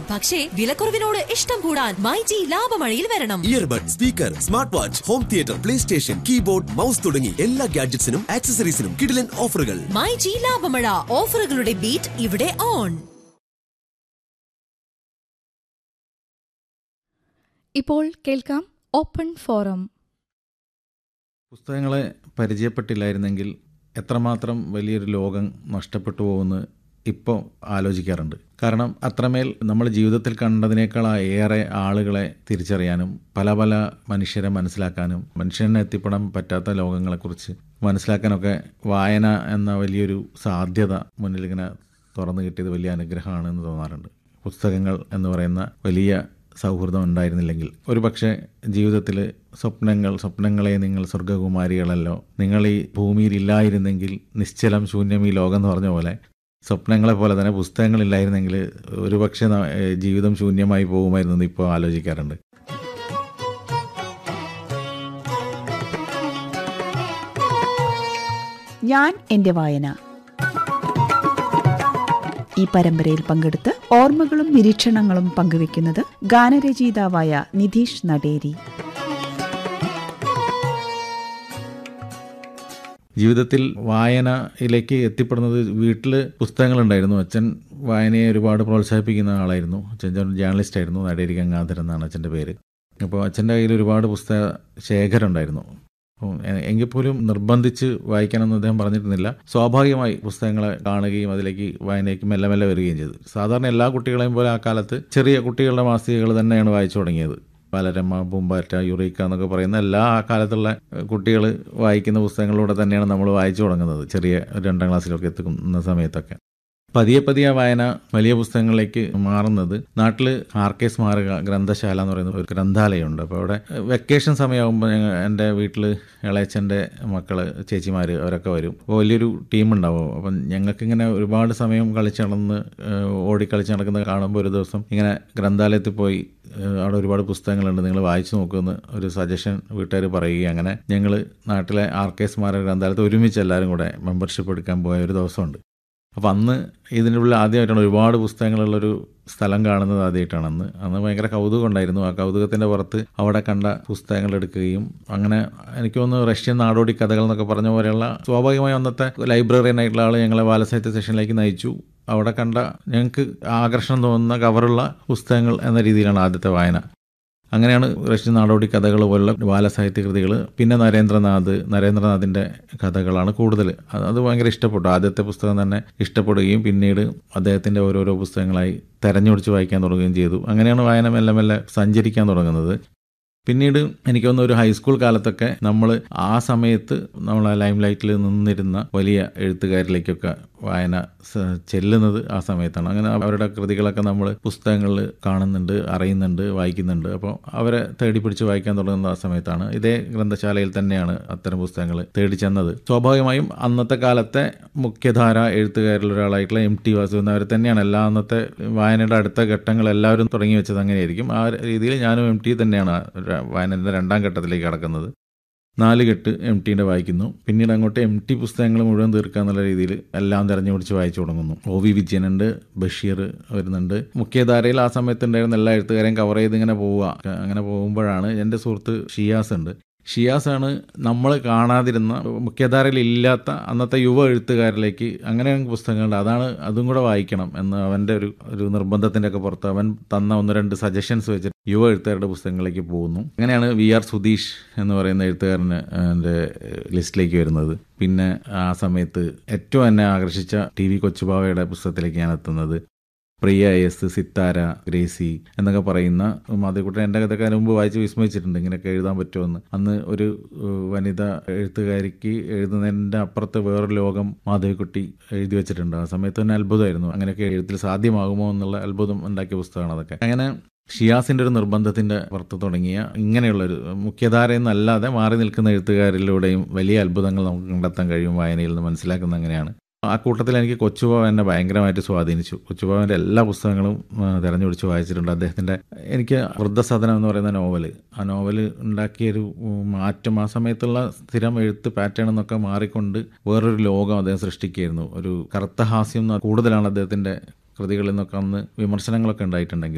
പക്ഷേ വിലക്കുറവിനോട് ഇഷ്ടം കൂടാൻ മൈജി ലാഭമഴയിൽ വരണം earbud speaker smart watch home theatre PlayStation keyboard mouse തുടങ്ങി എല്ലാ ഗാഡ്ജറ്റ്സിനും ആക്സസറീസിനും കിടിലൻ ഓഫറുകൾ മൈജി ലാഭമഴ ഓഫറുകളുടെ ബീറ്റ് ഇവിടെ ഓൺ ഇപ്പോൾ കേൾക്കാം ഓപ്പൺ ഫോറം പുസ്തകങ്ങളെ പരിചയപ്പെട്ടില്ലായിരുന്നെങ്കിൽ എത്രമാത്രം വലിയൊരു ലോകം നഷ്ടപ്പെട്ടു പോകുമെന്ന് ഇപ്പോൾ ആലോചിക്കാറുണ്ട് കാരണം അത്രമേൽ നമ്മൾ ജീവിതത്തിൽ കണ്ടതിനേക്കാൾ ഏറെ ആളുകളെ തിരിച്ചറിയാനും പല പല മനുഷ്യരെ മനസ്സിലാക്കാനും മനുഷ്യനെ എത്തിപ്പെടാൻ പറ്റാത്ത ലോകങ്ങളെക്കുറിച്ച് മനസ്സിലാക്കാനൊക്കെ വായന എന്ന വലിയൊരു സാധ്യത മുന്നിൽ ഇങ്ങനെ തുറന്നു കിട്ടിയത് വലിയ അനുഗ്രഹമാണെന്ന് തോന്നാറുണ്ട് പുസ്തകങ്ങൾ എന്ന് പറയുന്ന വലിയ സൗഹൃദം ഉണ്ടായിരുന്നില്ലെങ്കിൽ ഒരു പക്ഷേ ജീവിതത്തിൽ സ്വപ്നങ്ങൾ സ്വപ്നങ്ങളെ നിങ്ങൾ സ്വർഗകുമാരികളല്ലോ നിങ്ങൾ ഈ ഭൂമിയിൽ ഇല്ലായിരുന്നെങ്കിൽ നിശ്ചലം ശൂന്യം ഈ ലോകം എന്ന് പറഞ്ഞ പോലെ സ്വപ്നങ്ങളെ പോലെ തന്നെ പുസ്തകങ്ങളില്ലായിരുന്നെങ്കിൽ ഒരുപക്ഷെ ന- ഏഹ് ജീവിതം ശൂന്യമായി പോകുമായിരുന്നു എന്ന് ഇപ്പോൾ ആലോചിക്കാറുണ്ട് ഞാൻ എന്റെ വായന ഈ പരമ്പരയിൽ പങ്കെടുത്ത് ഓർമ്മകളും നിരീക്ഷണങ്ങളും പങ്കുവെക്കുന്നത് ഗാനരചയിതാവായ നിധീഷ് നടേരി ജീവിതത്തിൽ വായനയിലേക്ക് എത്തിപ്പെടുന്നത് വീട്ടിൽ പുസ്തകങ്ങളുണ്ടായിരുന്നു അച്ഛൻ വായനയെ ഒരുപാട് പ്രോത്സാഹിപ്പിക്കുന്ന ആളായിരുന്നു അച്ഛൻ ജേർണലിസ്റ്റ് ആയിരുന്നു നടേരി ഗംഗാധരൻ എന്നാണ് അച്ഛൻ്റെ പേര് അപ്പോൾ അച്ഛൻ്റെ കയ്യിൽ ഒരുപാട് പുസ്തക ശേഖരം ഉണ്ടായിരുന്നു അപ്പോൾ എ- എങ്കിൽ പോലും നിർബന്ധിച്ച് വായിക്കണമെന്ന് അദ്ദേഹം പറഞ്ഞിരുന്നില്ല സ്വാഭാവികമായി പുസ്തകങ്ങളെ കാണുകയും അതിലേക്ക് വായനയ്ക്ക് മെല്ലെ മെല്ലെ വരികയും ചെയ്തു സാധാരണ എല്ലാ കുട്ടികളെയും പോലെ ആ കാലത്ത് ചെറിയ കുട്ടികളുടെ മാസികകൾ തന്നെയാണ് വായിച്ചു തുടങ്ങിയത് ബാലരമ പൂമ്പാറ്റ യുറീക്ക എന്നൊക്കെ പറയുന്ന എല്ലാ ആ കാലത്തുള്ള കുട്ടികൾ വായിക്കുന്ന പുസ്തകങ്ങളിലൂടെ തന്നെയാണ് നമ്മൾ വായിച്ചു തുടങ്ങുന്നത് ചെറിയ ഒരു രണ്ടാം ക്ലാസ്സിലൊക്കെ എത്തുന്ന സമയത്തൊക്കെ പതിയെ പതിയെ ആ വായന വലിയ പുസ്തകങ്ങളിലേക്ക് മാറുന്നത് നാട്ടിൽ ആർ കെ സ്മാരക ഗ്രന്ഥശാല എന്ന് പറയുന്ന ഒരു ഗ്രന്ഥാലയമുണ്ട് അപ്പോൾ അവിടെ വെക്കേഷൻ സമയമാകുമ്പോൾ ഞങ്ങൾ എൻ്റെ വീട്ടിൽ ഇളയച്ചൻ്റെ മക്കൾ ചേച്ചിമാർ അവരൊക്കെ വരും അപ്പോൾ വലിയൊരു ടീം ഉണ്ടാവും അപ്പം ഞങ്ങൾക്കിങ്ങനെ ഒരുപാട് സമയം കളിച്ച് നടന്ന് ഏഹ്, ഓടിക്കളിച്ച് നടക്കുന്നത് കാണുമ്പോൾ ഒരു ദിവസം ഇങ്ങനെ ഗ്രന്ഥാലയത്തിൽ പോയി ഏഹ്, അവിടെ ഒരുപാട് പുസ്തകങ്ങളുണ്ട് നിങ്ങൾ വായിച്ചു നോക്കുമെന്ന് ഒരു സജഷൻ വീട്ടുകാർ പറയുകയും അങ്ങനെ ഞങ്ങൾ നാട്ടിലെ ആർ കെ സ്മാരക ഗ്രന്ഥാലയത്തിൽ ഒരുമിച്ച് എല്ലാവരും കൂടെ മെമ്പർഷിപ്പ് എടുക്കാൻ പോയ ഒരു ദിവസമുണ്ട് അപ്പോൾ അന്ന് ഇതിൻ്റെ ഉള്ളിൽ ആദ്യമായിട്ടാണ് ഒരുപാട് പുസ്തകങ്ങളുള്ളൊരു സ്ഥലം കാണുന്നത് ആദ്യമായിട്ടാണ് അന്ന് അന്ന് ഭയങ്കര കൗതുകം ഉണ്ടായിരുന്നു ആ കൗതുകത്തിൻ്റെ പുറത്ത് അവിടെ കണ്ട പുസ്തകങ്ങൾ എടുക്കുകയും അങ്ങനെ എനിക്ക് തോന്നുന്നു റഷ്യൻ നാടോടി കഥകൾ എന്നൊക്കെ പറഞ്ഞ പോലെയുള്ള സ്വാഭാവികമായി അന്നത്തെ ലൈബ്രറിയനായിട്ടുള്ള ആൾ ഞങ്ങളെ ബാലസാഹിത്യ സെഷനിലേക്ക് നയിച്ചു അവിടെ കണ്ട ഞങ്ങൾക്ക് ആകർഷണം തോന്നുന്ന കവറുള്ള പുസ്തകങ്ങൾ എന്ന രീതിയിലാണ് ആദ്യത്തെ വായന അങ്ങനെയാണ് റഷ്യൻ നാടോടി കഥകൾ പോലുള്ള ബാലസാഹിത്യ കൃതികൾ പിന്നെ നരേന്ദ്രനാഥ് നരേന്ദ്രനാഥിൻ്റെ കഥകളാണ് കൂടുതൽ അത് അത് ഭയങ്കര ഇഷ്ടപ്പെട്ടു ആദ്യത്തെ പുസ്തകം തന്നെ ഇഷ്ടപ്പെടുകയും പിന്നീട് അദ്ദേഹത്തിൻ്റെ ഓരോരോ പുസ്തകങ്ങളായി തെരഞ്ഞെടുത്ത് വായിക്കാൻ തുടങ്ങുകയും ചെയ്തു അങ്ങനെയാണ് വായന മെല്ലെ മെല്ലെ സഞ്ചരിക്കാൻ തുടങ്ങുന്നത് പിന്നീട് എനിക്ക് തോന്നുന്നു ഒരു ഹൈസ്കൂൾ കാലത്തൊക്കെ നമ്മൾ ആ സമയത്ത് നമ്മൾ ആ ലൈം ലൈറ്റിൽ നിന്നിരുന്ന വലിയ എഴുത്തുകാരിലേക്കൊക്കെ വായന സ- ചെല്ലുന്നത് ആ സമയത്താണ് അങ്ങനെ അവരുടെ കൃതികളൊക്കെ നമ്മൾ പുസ്തകങ്ങളിൽ കാണുന്നുണ്ട് അറിയുന്നുണ്ട് വായിക്കുന്നുണ്ട് അപ്പോൾ അവരെ തേടി പിടിച്ച് വായിക്കാൻ തുടങ്ങുന്ന ആ സമയത്താണ് ഇതേ ഗ്രന്ഥശാലയിൽ തന്നെയാണ് അത്തരം പുസ്തകങ്ങൾ തേടി ചെന്നത് സ്വാഭാവികമായും അന്നത്തെ കാലത്തെ മുഖ്യധാര എഴുത്തുകാരിൽ ഒരാളായിട്ടുള്ള എം ടി വാസുദേവൻ അവർ തന്നെയാണ് എല്ലാ അന്നത്തെ വായനയുടെ അടുത്ത ഘട്ടങ്ങൾ എല്ലാവരും തുടങ്ങി വെച്ചത് അങ്ങനെയായിരിക്കും ആ രീതിയിൽ ഞാനും എം ടി തന്നെയാണ് ആ ര- വായനയുടെ രണ്ടാം ഘട്ടത്തിലേക്ക് കടക്കുന്നത് നാല് കെട്ട് എം ടീൻ്റെ വായിക്കുന്നു പിന്നീട് അങ്ങോട്ട് എം ടി പുസ്തകങ്ങൾ മുഴുവൻ തീർക്കുക എന്നുള്ള രീതിയിൽ എല്ലാം തെരഞ്ഞു പിടിച്ച് വായിച്ചു തുടങ്ങുന്നു ഒ വി വിജയനുണ്ട് ബഷീർ വരുന്നുണ്ട് മുഖ്യധാരയിൽ ആ സമയത്ത് ഉണ്ടായിരുന്ന എല്ലാ എഴുത്തുകാരെയും കവർ ചെയ്ത് ഇങ്ങനെ പോവുക അങ്ങനെ പോകുമ്പോഴാണ് എൻ്റെ സുഹൃത്ത് ഷിയാസ് ഉണ്ട് ഷിയാസാണ് നമ്മൾ കാണാതിരുന്ന മുഖ്യധാരയിൽ ഇല്ലാത്ത അന്നത്തെ യുവ എഴുത്തുകാരിലേക്ക് അങ്ങനെ പുസ്തകങ്ങളുണ്ട് അതാണ് അതും കൂടെ വായിക്കണം എന്ന് അവൻ്റെ ഒരു ഒരു നിർബന്ധത്തിൻ്റെ ഒക്കെ പുറത്ത് അവൻ തന്ന ഒന്ന് രണ്ട് സജഷൻസ് വെച്ചിട്ട് യുവ എഴുത്തുകാരുടെ പുസ്തകങ്ങളിലേക്ക് പോകുന്നു അങ്ങനെയാണ് വി ആർ സുധീഷ് എന്ന് പറയുന്ന എഴുത്തുകാരന് എൻ്റെ ലിസ്റ്റിലേക്ക് വരുന്നത് പിന്നെ ആ സമയത്ത് ഏറ്റവും എന്നെ ആകർഷിച്ച ടി വി കൊച്ചുബാവയുടെ പുസ്തകത്തിലേക്ക് ഞാൻ എത്തുന്നത് പ്രിയ എസ് സിത്താര ഗ്രേസി എന്നൊക്കെ പറയുന്ന മാധവിക്കുട്ടൻ എൻ്റെ കഥയൊക്കെ അതിന് മുമ്പ് വായിച്ച് വിസ്മയിച്ചിട്ടുണ്ട് ഇങ്ങനെയൊക്കെ എഴുതാൻ പറ്റുമെന്ന് അന്ന് ഒരു ഏഹ്, വനിത എഴുത്തുകാരിക്ക് എഴുതുന്നതിൻ്റെ അപ്പുറത്ത് വേറൊരു ലോകം മാധവിക്കുട്ടി എഴുതി വെച്ചിട്ടുണ്ട് ആ സമയത്ത് തന്നെ അത്ഭുതമായിരുന്നു അങ്ങനെയൊക്കെ എഴുത്തിൽ സാധ്യമാകുമോ എന്നുള്ള അത്ഭുതം ഉണ്ടാക്കിയ പുസ്തകമാണ് അതൊക്കെ അങ്ങനെ ഷിയാസിൻ്റെ ഒരു നിർബന്ധത്തിൻ്റെ പുറത്ത് തുടങ്ങിയ ഇങ്ങനെയുള്ളൊരു മുഖ്യധാരയിൽ നിന്നല്ലാതെ മാറി നിൽക്കുന്ന എഴുത്തുകാരിലൂടെയും വലിയ അത്ഭുതങ്ങൾ നമുക്ക് കണ്ടെത്താൻ കഴിയും വായനയിൽ നിന്ന് മനസ്സിലാക്കുന്ന അങ്ങനെയാണ് ആ കൂട്ടത്തിൽ എനിക്ക് കൊച്ചുബാവ എന്നെ ഭയങ്കരമായിട്ട് സ്വാധീനിച്ചു കൊച്ചുബാവൻ്റെ എല്ലാ പുസ്തകങ്ങളും ആ, തെരഞ്ഞെടുത്ത് വായിച്ചിട്ടുണ്ട് അദ്ദേഹത്തിൻ്റെ എനിക്ക് വൃദ്ധസദനം എന്ന് പറയുന്ന നോവല് ആ നോവല് ഉണ്ടാക്കിയൊരു ഉം, മാറ്റം ആ സമയത്തുള്ള സ്ഥിരം എഴുത്ത് പാറ്റേൺ എന്നൊക്കെ മാറിക്കൊണ്ട് വേറൊരു ലോകം അദ്ദേഹം സൃഷ്ടിക്കുകയായിരുന്നു ഒരു കറുത്ത ഹാസ്യം എന്ന് കൂടുതലാണ് അദ്ദേഹത്തിൻ്റെ കൃതികളിൽ നിന്നൊക്കെ അന്ന് വിമർശനങ്ങളൊക്കെ ഉണ്ടായിട്ടുണ്ടെങ്കിൽ